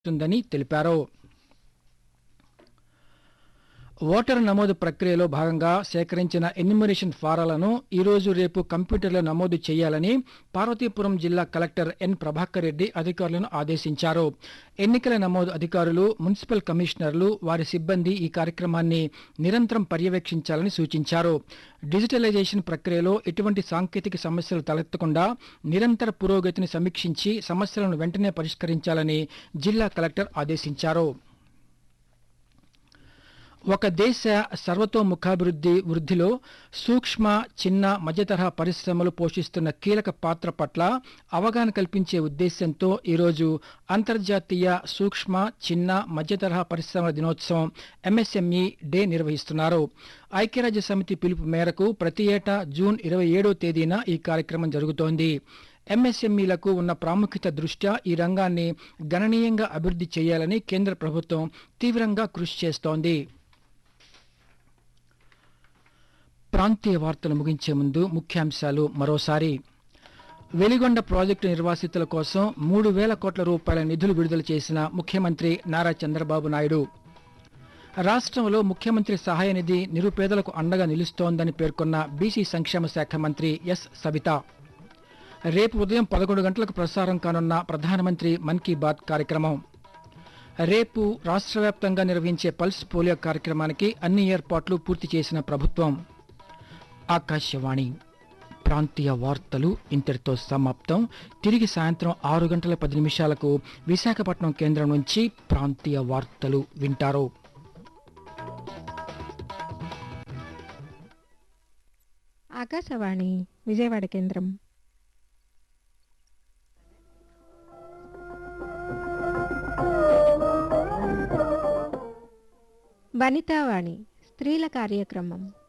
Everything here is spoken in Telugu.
ఉందని తెలిపారు ఓటరు నమోదు ప్రక్రియలో భాగంగా సేకరించిన ఎన్యుమరేషన్ ఫారాలను ఈరోజు రేపు కంప్యూటర్లో నమోదు చేయాలని పార్వతీపురం జిల్లా కలెక్టర్ ఎన్ ప్రభాకర్ రెడ్డి అధికారులను ఆదేశించారు ఎన్నికల నమోదు అధికారులు మున్సిపల్ కమిషనర్లు వారి సిబ్బంది ఈ కార్యక్రమాన్ని నిరంతరం పర్యవేక్షించాలని సూచించారు డిజిటలైజేషన్ ప్రక్రియలో ఎటువంటి సాంకేతిక సమస్యలు తలెత్తకుండా నిరంతర పురోగతిని సమీక్షించి సమస్యలను వెంటనే పరిష్కరించాలని జిల్లా కలెక్టర్ ఆదేశించారు ఒక దేశ సర్వతోముఖాభివృద్ధి వృద్ధిలో సూక్ష్మ చిన్న మధ్యతరహా పరిశ్రమలు పోషిస్తున్న కీలక పాత్ర పట్ల అవగాహన కల్పించే ఉద్దేశంతో ఈరోజు అంతర్జాతీయ సూక్ష్మ చిన్న మధ్యతరహా పరిశ్రమల దినోత్సవం ఎంఎస్ఎంఈ డే నిర్వహిస్తున్నారు ఐక్యరాజ్య సమితి పిలుపు మేరకు ప్రతి ఏటా జూన్ ఇరవై ఏడో తేదీన ఈ కార్యక్రమం జరుగుతోంది ఎంఎస్ఎంఈలకు ఉన్న ప్రాముఖ్యత దృష్ట్యా ఈ రంగాన్ని గణనీయంగా అభివృద్ధి చేయాలని కేంద్ర ప్రభుత్వం తీవ్రంగా కృషి చేస్తోంది ప్రాంతీయ వార్తలు ముగించే ముందు ముఖ్యాంశాలు మరోసారి వెలిగొండ ప్రాజెక్టు నిర్వాసితుల కోసం మూడు వేల కోట్ల రూపాయల నిధులు విడుదల చేసిన ముఖ్యమంత్రి నారా చంద్రబాబు నాయుడు రాష్ట్రంలో ముఖ్యమంత్రి సహాయ నిధి నిరుపేదలకు అండగా నిలుస్తోందని పేర్కొన్న బీసీ సంక్షేమ శాఖ మంత్రి ఎస్ సవిత రేపు ఉదయం పదకొండు గంటలకు ప్రసారం కానున్న ప్రధానమంత్రి మన్ కీ బాత్ కార్యక్రమం రేపు రాష్ట్ర వ్యాప్తంగా నిర్వహించే పల్స్ పోలియో కార్యక్రమానికి అన్ని ఏర్పాట్లు పూర్తి చేసిన ప్రభుత్వం ఆకాశవాణి ప్రాంతీయ వార్తలు ఇంతటితో సమాప్తం తిరిగి సాయంత్రం ఆరు గంటల పది నిమిషాలకు విశాఖపట్నం కేంద్రం నుంచి ప్రాంతీయ వార్తలు వింటారు ఆకాశవాణి విజయవాడ కేంద్రం వనితావాణి స్త్రీల కార్యక్రమం